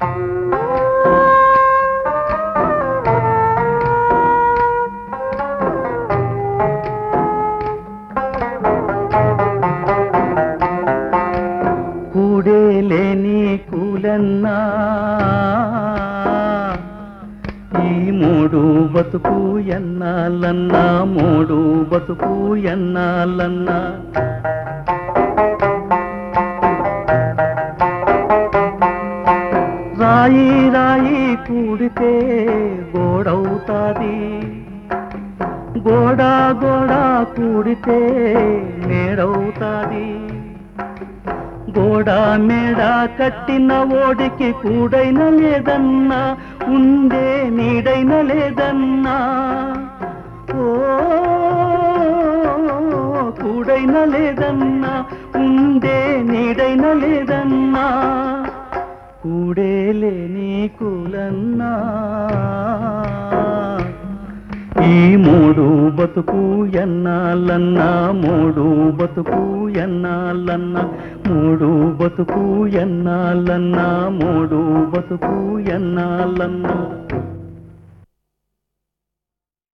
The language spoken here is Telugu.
కూడే లేని కూలన్నా ఈ మూడు బతుకు ఎన్నాలన్నా మూడు బతుకు ఎన్నాలన్నా రాయి రాయి కూడితే గోడవుతాది గోడ గోడ కూడితే మేడవుతాది గోడ మేడ కట్టిన ఓడికి కూడైన లేదన్నా ఉండే నీడైన లేదన్నా ఓ కూడైన లేదన్నా ఉండే నీడైన లేదన్నా కూడే లేని కులన్నా ఈ మూడు బతుకు ఎన్నాలన్నా మూడు బతుకు ఎన్నాలన్నా మూడు బతుకు ఎన్నాలన్నా మూడు బతుకు ఎన్నాలన్నా